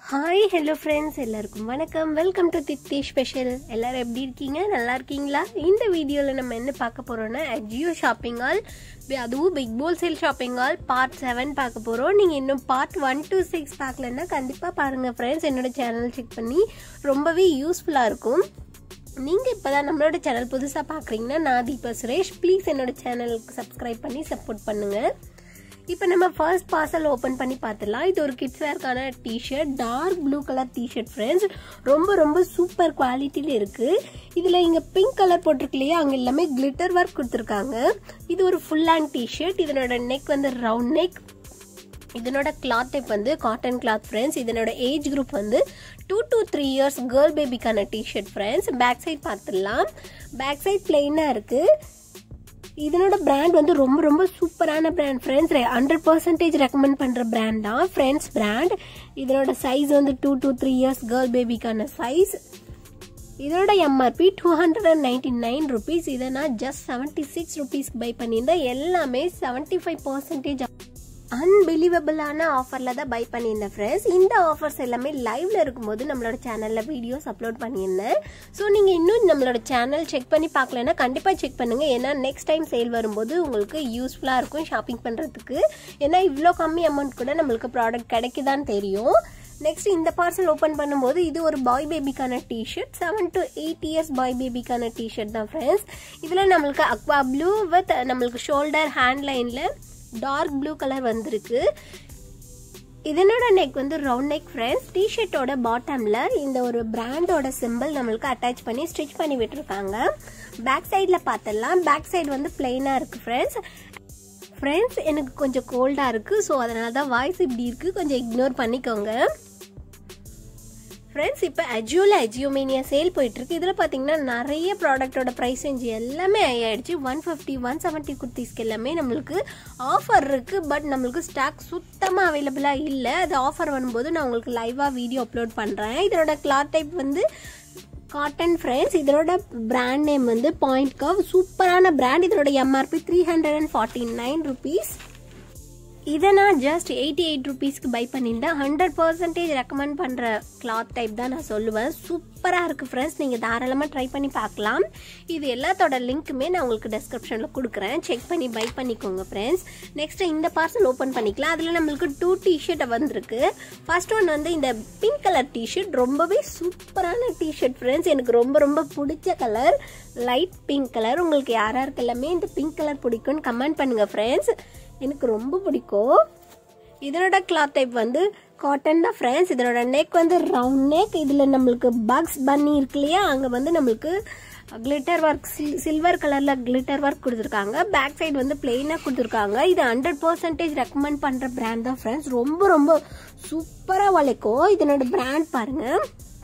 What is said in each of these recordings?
hi hello friends எல்லாருக்கும் வணக்கம் welcome to தித்தி special எல்லாரும் எப்படி இருக்கீங்க நல்லா இருக்கீங்களா இந்த வீடியோவில் நம்ம என்ன பார்க்க போகிறோம்னா ஜியோ ஷாப்பிங் ஆல் அதுவும் big bold sale shopping haul part seven பார்க்க போகிறோம் நீங்கள் இன்னும் பார்ட் ஒன் டு சிக்ஸ் பார்க்கலன்னா கண்டிப்பாக பாருங்கள் ஃப்ரெண்ட்ஸ் என்னோட சேனல் செக் பண்ணி ரொம்பவே யூஸ்ஃபுல்லாக இருக்கும் நீங்கள் இப்போ தான் நம்மளோட சேனல் புதுசாக பார்க்குறீங்கன்னா நான் தீபா சுரேஷ் ப்ளீஸ் என்னோட சேனலுக்கு சப்ஸ்கிரைப் பண்ணி சப்போர்ட் பண்ணுங்கள் இப்போ நம்ம ஃபர்ஸ்ட் பார்சல் ஓப்பன் பண்ணி பார்த்துடலாம் இது ஒரு கிட்ஸ் வேர்க்கான T-shirt dark blue colour T-shirt friends ரொம்ப ரொம்ப சூப்பர் குவாலிட்டியில் இருக்குது இதில் இங்கே பிங்க் கலர் போட்டிருக்கு இல்லையா அங்கே எல்லாமே கிளிட்டர் ஒர்க் கொடுத்துருக்காங்க இது ஒரு ஃபுல் ஹேண்ட் டிஷர்ட் இதனோட நெக் வந்து ரவுண்ட் நெக் இதனோட கிளாத் டைப் வந்து காட்டன் கிளாத் ஃப்ரெண்ட்ஸ் இதனோட ஏஜ் குரூப் வந்து two to three years girl பேபிக்கான டிஷர்ட் ஃப்ரெண்ட்ஸ் பேக் சைட் பார்த்துடலாம் பேக் சைட் பிளெயினாக இருக்குது இதனோட பிராண்ட் வந்து ரொம்ப ரொம்ப சூப்பரான brand friends hundred percentage recommend பண்ணுற பிராண்ட் தான் ஃப்ரெண்ட்ஸ் பிராண்ட் இதனோட சைஸ் வந்து two to three years girl பேபிக்கான சைஸ் இதோட MRP two hundred and ninety nine rupees இதை நான் ஜஸ்ட் செவன்ட்டி சிக்ஸ் ருபீஸ்க்கு பை பண்ணியிருந்தேன் எல்லாமே செவன்ட்டி ஃபைவ் பர்சன்டேஜ் அன்பிலீவபிளான ஆஃபரில் தான் பை பண்ணியிருந்தேன் ஃப்ரெண்ட்ஸ் இந்த ஆஃபர்ஸ் எல்லாமே லைவ்ல இருக்கும்போது நம்மளோட சேனலில் வீடியோஸ் அப்லோட் பண்ணியிருந்தேன் ஸோ நீங்கள் இன்னும் நம்மளோட சேனல் செக் பண்ணி பார்க்கலன்னா கண்டிப்பாக செக் பண்ணுங்கள் ஏன்னா நெக்ஸ்ட் டைம் சேல் வரும்போது உங்களுக்கு யூஸ்ஃபுல்லாக இருக்கும் ஷாப்பிங் பண்ணுறதுக்கு ஏன்னா இவ்வளோ கம்மி அமௌண்ட் கூட நம்மளுக்கு ப்ராடக்ட் கிடைக்குதான்னு தெரியும் நெக்ஸ்ட் இந்த பார்சல் ஓப்பன் பண்ணும்போது இது ஒரு பாய் பேபிக்கான T-shirt seven to eight years boy பேபிக்கான டிஷர்ட் தான் ஃப்ரெண்ட்ஸ் இதில் நம்மளுக்கு அக்வா ப்ளூ வித் நம்மளுக்கு ஷோல்டர் ஹேண்ட் லைனில் டார்க் ப்ளூ கலர் வந்திருக்கு இதனோட நெக் வந்து ரவுண்ட் நெக் ஃப்ரெண்ட்ஸ் டிஷர்ட்டோட பாட்டமில் இந்த ஒரு பிராண்டோட சிம்பிள் நம்மளுக்கு அட்டாச் பண்ணி ஸ்டிச் பண்ணி விட்டுருக்காங்க பேக் சைடில் பார்த்துடலாம் பேக் சைடு வந்து பிளெயினாக இருக்குது ஃப்ரெண்ட்ஸ் ஃப்ரெண்ட்ஸ் எனக்கு கொஞ்சம் கோல்டாக இருக்குது ஸோ அதனால தான் வாய்ஸ் இப்படி இருக்குது கொஞ்சம் இக்னோர் பண்ணிக்கோங்க ஃப்ரெண்ட்ஸ் இப்போ அஜியோவில் அஜியோமேனியா சேல் போயிட்டுருக்கு இதில் பார்த்தீங்கன்னா நிறைய ப்ராடக்டோட ப்ரைஸ் ரேஞ்ச் எல்லாமே ஆயிடுச்சு ஒன் ஃபிஃப்டி ஒன் செவன்ட்டி குர்த்திஸ்க்கு எல்லாமே நம்மளுக்கு ஆஃபர் இருக்குது பட் நம்மளுக்கு ஸ்டாக் சுத்தமாக அவைலபிளாக இல்லை அது ஆஃபர் வரும்போது நான் உங்களுக்கு லைவாக வீடியோ அப்லோட் பண்ணுறேன் இதனோட கிளாத் டைப் வந்து காட்டன் ஃப்ரெண்ட்ஸ் இதனோட பிராண்ட் நேம் வந்து பாயிண்ட் கவ் சூப்பரான பிராண்ட் இதனோட MRP three hundred and forty nine rupees இதை நான் ஜஸ்ட் எயிட்டி எயிட் ருபீஸ்க்கு பை பண்ணியிருந்தேன் ஹண்ட்ரட் பர்சன்டேஜ் ரெக்கமெண்ட் பண்ணுற கிளாத் டைப் தான் நான் சொல்லுவேன் சூப்பராக இருக்குது ஃப்ரெண்ட்ஸ் நீங்கள் தாராளமாக ட்ரை பண்ணி பார்க்கலாம் இது எல்லாத்தோட லிங்க்குமே நான் உங்களுக்கு டெஸ்கிரிப்ஷனில் கொடுக்குறேன் செக் பண்ணி பை பண்ணிக்கோங்க ஃப்ரெண்ட்ஸ் நெக்ஸ்ட்டு இந்த பார்சல் ஓப்பன் பண்ணிக்கலாம் அதில் நம்மளுக்கு டூ டிஷர்ட் வந்திருக்கு ஃபர்ஸ்ட் ஒன் வந்து இந்த பிங்க் கலர் டிஷர்ட் ரொம்பவே சூப்பரான டிஷர்ட் ஃப்ரெண்ட்ஸ் எனக்கு ரொம்ப ரொம்ப பிடிச்ச கலர் லைட் பிங்க் கலர் உங்களுக்கு யாராருக்கு எல்லாமே இந்த பிங்க் கலர் பிடிக்கும்னு கமெண்ட் பண்ணுங்கள் ஃப்ரெண்ட்ஸ் எனக்கு ரொம்ப பிடிக்கும் இதனோட கிளாத் டைப் வந்து காட்டன் தான் ஃப்ரெண்ட்ஸ் இதனோட நெக் வந்து ரவுண்ட் நெக் இதில் நம்மளுக்கு பக்ஸ் பன்னி இருக்கு இல்லையா அங்கே வந்து நம்மளுக்கு கிளிட்டர் ஒர்க் சில்வர் கலரில் கிளிட்டர் ஒர்க் கொடுத்துருக்காங்க பேக் சைடு வந்து பிளெயினாக கொடுத்துருக்காங்க இது ஹண்ட்ரட் பர்சன்டேஜ் ரெக்கமெண்ட் பண்ணுற பிராண்ட் தான் ஃப்ரெண்ட்ஸ் ரொம்ப ரொம்ப சூப்பராக உழைக்கும் இதனோட பிராண்ட் பாருங்கள்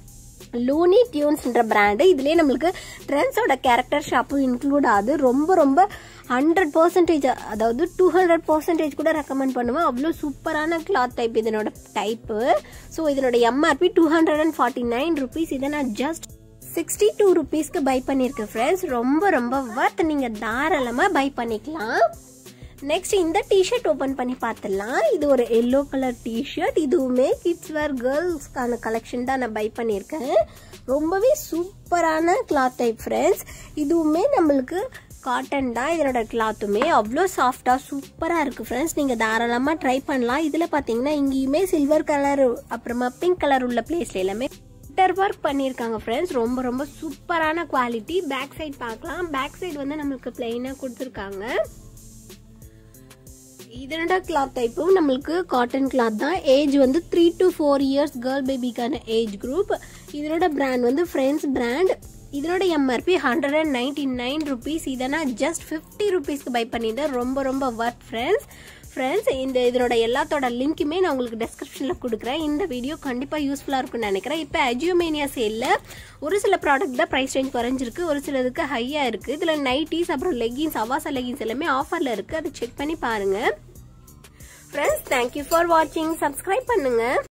லூனி டியூன்ஸ்ன்ற பிராண்டு இதுலேயே நம்மளுக்கு ட்ரெண்ட்ஸோட கேரக்டர் ஷாப்பும் இன்க்ளூட் ஆகுது ரொம்ப ரொம்ப ஹண்ட்ரட் பர்சன்டேஜ் அதாவது டூ ஹண்ட்ரட் பர்சன்டேஜ் கூட ரெக்கமெண்ட் பண்ணுவேன் அவ்வளோ சூப்பரான கிளாத் டைப் இதனோட டைப்பு ஸோ இதனோட MRP two hundred and forty nine rupees இதை நான் ஜஸ்ட் சிக்ஸ்டி டூ ருபீஸ்க்கு பை பண்ணியிருக்கேன் ஃப்ரெண்ட்ஸ் ரொம்ப ரொம்ப ஒர்த் நீங்கள் தாராளமாக பை பண்ணிக்கலாம் நெக்ஸ்ட் இந்த டிஷர்ட் ஓப்பன் பண்ணி பார்த்துடலாம் இது ஒரு எல்லோ கலர் டிஷர்ட் இதுவுமே கிட்ஸ் வேர் கேர்ள்ஸ்க்கான கலெக்ஷன் தான் நான் பை பண்ணியிருக்கேன் ரொம்பவே சூப்பரான கிளாத் டைப் ஃப்ரெண்ட்ஸ் இதுவுமே நம்மளுக்கு காட்டன் தான் இதனோட கிளாத்துமே அவ்வளோ சாஃப்டாக சூப்பராக இருக்குது ஃப்ரெண்ட்ஸ் நீங்கள் தாராளமாக ட்ரை பண்ணலாம் இதில் பார்த்தீங்கன்னா இங்கேயுமே சில்வர் கலர் அப்புறமா பிங்க் கலர் உள்ள பிளேஸ்ல எல்லாமே கிளிட்டர் ஒர்க் பண்ணியிருக்காங்க ஃப்ரெண்ட்ஸ் ரொம்ப ரொம்ப சூப்பரான குவாலிட்டி பேக் சைட் பார்க்கலாம் பேக் சைடு வந்து நம்மளுக்கு பிளெயினாக கொடுத்துருக்காங்க இதனோட கிளாத் டைப்பும் நம்மளுக்கு காட்டன் கிளாத் தான் ஏஜ் வந்து three to four years girl பேபிக்கான ஏஜ் குரூப் இதனோட பிராண்ட் வந்து ஃப்ரெண்ட்ஸ் பிராண்ட் இதனோட MRP hundred and ninety nine rupees இதை நான் ஜஸ்ட் ஃபிஃப்டி ருபீஸ்க்கு பை பண்ணியிருந்தேன் ரொம்ப ரொம்ப ஒர்த் ஃப்ரெண்ட்ஸ் ஃப்ரெண்ட்ஸ் இந்த இதனோட எல்லாத்தோட லிங்க்குமே நான் உங்களுக்கு டெஸ்கிரிப்ஷனில் கொடுக்குறேன் இந்த வீடியோ கண்டிப்பாக யூஸ்ஃபுல்லாக இருக்கும்னு நினைக்கிறேன் இப்போ அஜியோமேனியா சேலில் ஒரு சில ப்ராடக்ட் தான் ப்ரைஸ் ரேஞ்ச் குறைஞ்சிருக்கு ஒரு சிலதுக்கு ஹையாக இருக்குது இதில் நைட்டிஸ் அப்புறம் லெகின்ஸ் அவாசா லெகின்ஸ் எல்லாமே ஆஃபரில் இருக்குது அதை செக் பண்ணி பாருங்கள் ஃப்ரெண்ட்ஸ் தேங்க்யூ ஃபார் வாட்சிங் சப்ஸ்கிரைப் பண்ணுங்கள்